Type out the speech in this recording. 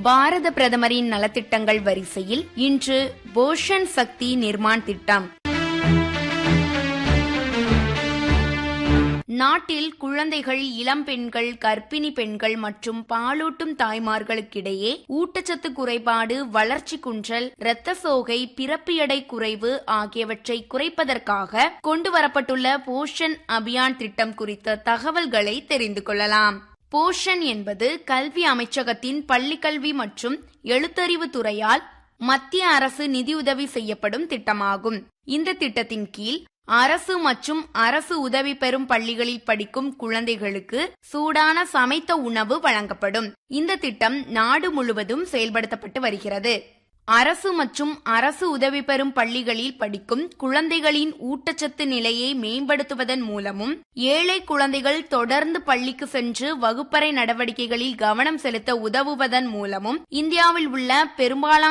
பாரத பிரதமரின் நலத்திட்டங்கள் வரிசையில் இன்று போஷன் சக்தி நிர்மாண் திட்டம் நாட்டில் குழந்தைகள் இளம்பெண்கள் கர்ப்பிணி பெண்கள் மற்றும் பாலூட்டும் தாய்மார்களுக்கிடையே ஊட்டச்சத்து குறைபாடு வளர்ச்சி குன்றல் இரத்த சோகை பிறப்பு எடை குறைவு ஆகியவற்றை குறைப்பதற்காக கொண்டுவரப்பட்டுள்ள போஷன் அபியான் திட்டம் குறித்த தகவல்களை தெரிந்து கொள்ளலாம் போஷன் என்பது கல்வி அமைச்சகத்தின் பள்ளிக்கல்வி மற்றும் எழுத்தறிவு துறையால் மத்திய அரசு நிதியுதவி செய்யப்படும் திட்டமாகும் இந்த திட்டத்தின் கீழ் அரசு மற்றும் அரசு உதவி பெறும் பள்ளிகளில் படிக்கும் குழந்தைகளுக்கு சூடான சமைத்த உணவு வழங்கப்படும் இந்த திட்டம் நாடு முழுவதும் செயல்படுத்தப்பட்டு வருகிறது அரசு மற்றும் அரசு உதவி பெறும் பள்ளிகளில் படிக்கும் குழந்தைகளின் ஊட்டச்சத்து நிலையை மேம்படுத்துவதன் மூலமும் ஏழை குழந்தைகள் தொடர்ந்து பள்ளிக்கு சென்று வகுப்பறை நடவடிக்கைகளில் கவனம் செலுத்த உதவுவதன் மூலமும் இந்தியாவில் உள்ள பெரும்பாலான